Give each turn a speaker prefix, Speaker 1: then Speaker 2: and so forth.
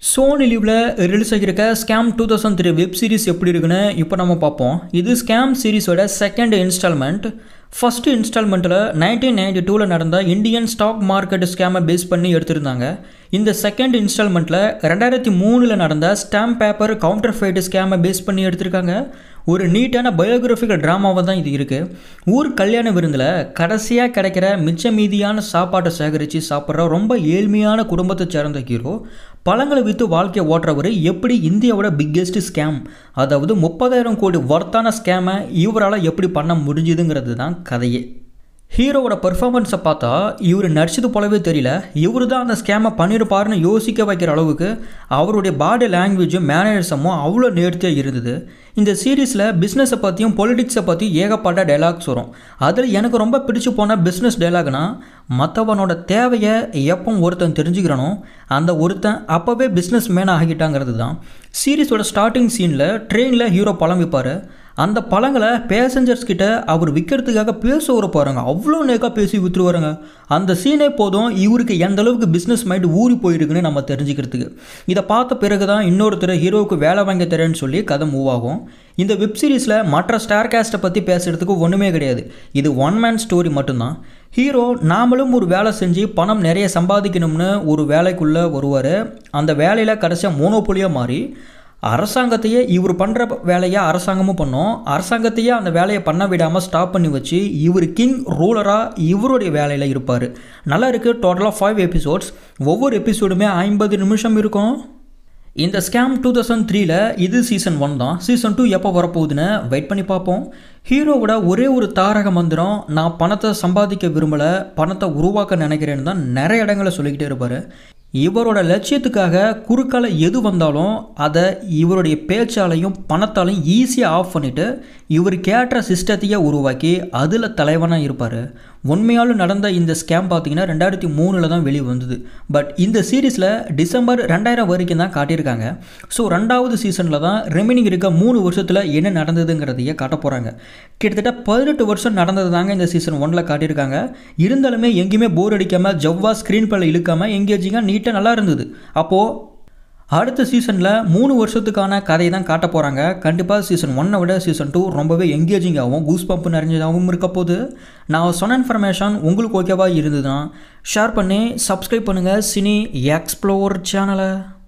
Speaker 1: Sony லீவில் release ஆகியிருக்க scam two thousand three web series எப்படி இருக்குன்னு இப்போ நம்ம பார்ப்போம் இது ஸ்கேம் சீரிஸோட செகண்ட் இன்ஸ்டால்மெண்ட் ஃபஸ்ட்டு இன்ஸ்டால்மெண்ட்டில் நைன்டீன் நைன்டி டூவில் நடந்த இந்தியன் ஸ்டாக் மார்க்கெட் ஸ்கேமை பேஸ் பண்ணி எடுத்திருந்தாங்க இந்த செகண்ட் இன்ஸ்டால்மெண்ட்டில் ரெண்டாயிரத்தி மூணில் நடந்த ஸ்டாம்ப் பேப்பர் கவுண்டர் ஃபைட் ஸ்கேமை பேஸ் பண்ணி எடுத்திருக்காங்க ஒரு நீட்டான பயோகிராஃபிக்கல் ட்ராமாவாக தான் இது இருக்குது ஊர் கல்யாண விருந்தில் கடைசியாக கிடைக்கிற மிச்ச மீதியான சாப்பாட்டை சேகரித்து சாப்பிட்ற ரொம்ப ஏழ்மையான குடும்பத்தை சேர்ந்த ஹீரோ பழங்களை விற்று வாழ்க்கையை ஓட்டுறவர் எப்படி இந்தியாவோட பிக்கெஸ்ட் ஸ்கேம் அதாவது முப்பதாயிரம் கோடி ஒர்த்தான ஸ்கேமை இவரால் எப்படி பண்ண முடிஞ்சுதுங்கிறது தான் கதையே ஹீரோவோட பெர்ஃபார்மன்ஸை பார்த்தா இவர் நடிச்சது போலவே தெரியல இவர் தான் அந்த ஸ்கேமை பண்ணியிருப்பாருன்னு யோசிக்க வைக்கிற அளவுக்கு அவருடைய பாடி லாங்குவேஜும் மேனரிசமும் அவ்வளோ நேர்த்தியாக இருந்தது இந்த சீரீஸில் பிஸ்னஸை பற்றியும் பொலிட்டிக்ஸை பற்றி ஏகப்பட்ட டைலாக்ஸ் வரும் அதில் எனக்கு ரொம்ப பிடிச்சு போன பிஸ்னஸ் டைலாக்னா மற்றவனோட தேவையை எப்போ ஒருத்தன் தெரிஞ்சுக்கிறானோ அந்த ஒருத்தன் அப்போவே பிஸ்னஸ் மேனாக ஆகிட்டாங்கிறது தான் சீரீஸோட ஸ்டார்டிங் சீனில் ட்ரெயினில் ஹீரோ பழம் விற்பார் அந்த பழங்களை பேசஞ்சர்ஸ் கிட்ட அவர் விற்கிறதுக்காக பேச வர போகிறாங்க அவ்வளோ நேக்காக பேசி விற்றுருவாருங்க அந்த சீனே போதும் இவருக்கு எந்த அளவுக்கு பிஸ்னஸ் மைண்ட் ஊறி போயிருக்குன்னு நம்ம தெரிஞ்சுக்கிறதுக்கு இதை பார்த்த பிறகு தான் இன்னொருத்தர் ஹீரோவுக்கு வேலை வாங்கி தரேன்னு சொல்லி கதை மூவ் ஆகும் இந்த வெப் சீரிஸில் மற்ற ஸ்டார் கேஸ்ட்டை பற்றி பேசுகிறதுக்கு ஒன்றுமே கிடையாது இது ஒன் மேன் ஸ்டோரி மட்டும்தான் ஹீரோ நாமளும் ஒரு வேலை செஞ்சு பணம் நிறைய சம்பாதிக்கணும்னு ஒரு வேலைக்குள்ளே வருவார் அந்த வேலையில் கடைசியாக மோனோபொலியாக மாறி அரசாங்கத்தையே இவர் பண்ணுற வேலையை அரசாங்கமும் பண்ணோம் அரசாங்கத்தையே அந்த வேலையை பண்ண விடாமல் ஸ்டாப் பண்ணி வச்சு இவர் கிங் ரூலராக இவருடைய வேலையில் இருப்பார் நல்லா இருக்குது டோட்டலாக ஃபைவ் எபிசோட்ஸ் ஒவ்வொரு எபிசோடுமே ஐம்பது நிமிஷம் இருக்கும் இந்த ஸ்கேம் டூ தௌசண்ட் த்ரீல இது சீசன் ஒன் தான் சீசன் டூ எப்போ வரப்போகுதுன்னு வெயிட் பண்ணி பார்ப்போம் ஹீரோவோட ஒரே ஒரு தாரக மந்திரம் நான் பணத்தை சம்பாதிக்க விரும்பலை பணத்தை உருவாக்க நினைக்கிறேன்னு தான் நிறைய இடங்களை சொல்லிக்கிட்டே இருப்பார் இவரோட லட்சியத்துக்காக குறுக்கால எது வந்தாலும் அதை இவருடைய பேச்சாலையும் பணத்தாலையும் ஈஸியாக ஆஃப் பண்ணிவிட்டு இவர் கேட்ட சிஸ்டத்தையே உருவாக்கி அதில் தலைவனாக இருப்பார் உண்மையாலும் நடந்த இந்த ஸ்கேம் பார்த்தீங்கன்னா ரெண்டாயிரத்தி மூணில் தான் வெளியே வந்தது பட் இந்த சீரீஸில் டிசம்பர் ரெண்டாயிரம் வரைக்கும் தான் காட்டியிருக்காங்க ஸோ ரெண்டாவது சீசனில் தான் ரெமினிங் இருக்க மூணு வருஷத்தில் என்ன நடந்ததுங்கிறதையே காட்ட போகிறாங்க கிட்டத்தட்ட பதினெட்டு வருஷம் நடந்தது தாங்க இந்த சீசன் ஒனில் காட்டியிருக்காங்க இருந்தாலுமே எங்கேயுமே போர் அடிக்காமல் ஜவ்வா ஸ்க்ரீன் பிளே இழுக்காமல் எங்கேஜிங்காக நீட்டாக நல்லா இருந்தது அப்போது அடுத்த சீசனில் மூணு வருஷத்துக்கான கதையை தான் காட்ட போகிறாங்க கண்டிப்பாக சீசன் ஒன்னை விட சீசன் டூ ரொம்பவே எங்கேஜிங்காகவும் கூஸ் பம்ப் நிறைஞ்சதாகவும் இருக்க போது நான் சொன்ன இன்ஃபர்மேஷன் உங்களுக்கு ஓகேவா இருந்ததுன்னா ஷேர் பண்ணி சப்ஸ்கிரைப் பண்ணுங்கள் சினி எக்ஸ்ப்ளோர் சேனலை